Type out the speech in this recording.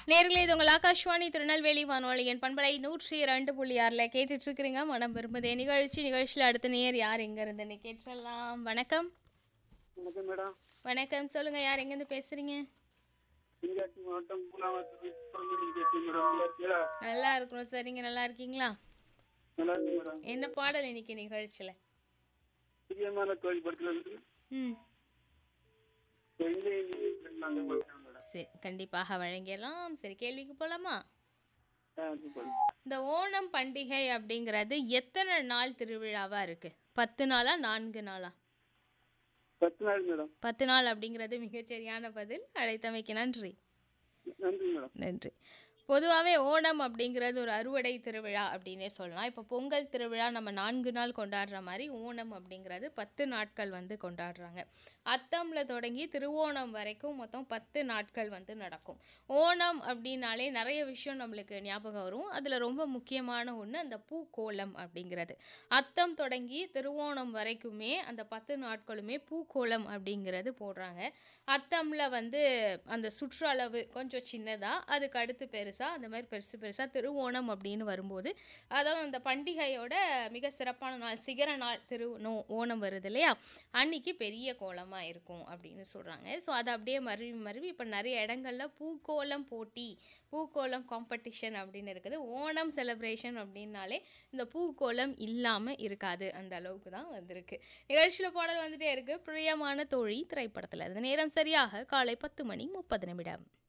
நேர்களே இது உங்கள் ஆகாஷ்வாணி திருநெல்வேலி வானொலியின் பண்பலை நூற்றி இரண்டு புள்ளி ஆறில் கேட்டுட்டு இருக்கிறீங்க மனம் விரும்புதே நிகழ்ச்சி நிகழ்ச்சியில் அடுத்த நேர் யார் எங்க இருந்துன்னு கேட்டுடலாம் வணக்கம் வணக்கம் மேடம் வணக்கம் சொல்லுங்க யார் எங்கேருந்து பேசுறீங்க தென்காசி மாவட்டம் பூனாவரத்து சுப்பிரமணியம் பேசுறேன் மேடம் நல்லா இருக்கீங்களா நல்லா இருக்கணும் சார் நீங்க நல்லா இருக்கீங்களா நல்லா இருக்கு மேடம் என்ன பாடல் இன்னைக்கு நிகழ்ச்சியில பிரியமான கோயில் படத்துல இருந்து ம் எங்கே நாங்க படிக்கிறோம் மேடம் சரி கண்டிப்பாக வழங்கிடலாம் சரி கேள்விக்கு போலாமா ஆ, சூப்பர். இந்த ஓணம் பண்டிகை அப்படிங்கிறது எத்தனை நாள் திருவிழாவா இருக்கு பத்து நாளா நான்கு நாளா பத்து நாள் மேடம் பத்து நாள் அப்படிங்கிறது மிகச்சரியான பதில் அழைத்தமைக்கு நன்றி நன்றி மேடம் நன்றி பொதுவாகவே ஓணம் அப்படிங்கிறது ஒரு அறுவடை திருவிழா அப்படின்னே சொல்லலாம் இப்போ பொங்கல் திருவிழா நம்ம நான்கு நாள் கொண்டாடுற மாதிரி ஓணம் அப்படிங்கிறது பத்து நாட்கள் வந்து கொண்டாடுறாங்க அத்தமில் தொடங்கி திருவோணம் வரைக்கும் மொத்தம் பத்து நாட்கள் வந்து நடக்கும் ஓணம் அப்படின்னாலே நிறைய விஷயம் நம்மளுக்கு ஞாபகம் வரும் அதில் ரொம்ப முக்கியமான ஒன்று அந்த பூக்கோலம் அப்படிங்கிறது அத்தம் தொடங்கி திருவோணம் வரைக்குமே அந்த பத்து நாட்களுமே பூக்கோலம் அப்படிங்கிறது போடுறாங்க அத்தமில் வந்து அந்த சுற்றளவு கொஞ்சம் சின்னதாக அதுக்கு அடுத்து பெருசாக அந்த மாதிரி பெருசு பெருசாக திருவோணம் அப்படின்னு வரும்போது அதாவது அந்த பண்டிகையோட மிக சிறப்பான நாள் சிகர நாள் திரு நோ ஓணம் வருது இல்லையா அன்னைக்கு பெரிய கோலமாக இருக்கும் அப்படின்னு சொல்கிறாங்க ஸோ அதை அப்படியே மருவி மருவி இப்போ நிறைய இடங்கள்ல பூக்கோலம் போட்டி பூக்கோலம் காம்படிஷன் அப்படின்னு இருக்குது ஓணம் செலிப்ரேஷன் அப்படின்னாலே இந்த பூக்கோலம் இல்லாமல் இருக்காது அந்த அளவுக்கு தான் வந்திருக்கு நிகழ்ச்சியில் பாடல் வந்துட்டே இருக்கு பிரியமான தோழி திரைப்படத்தில் இருந்து நேரம் சரியாக காலை பத்து மணி முப்பது நிமிடம்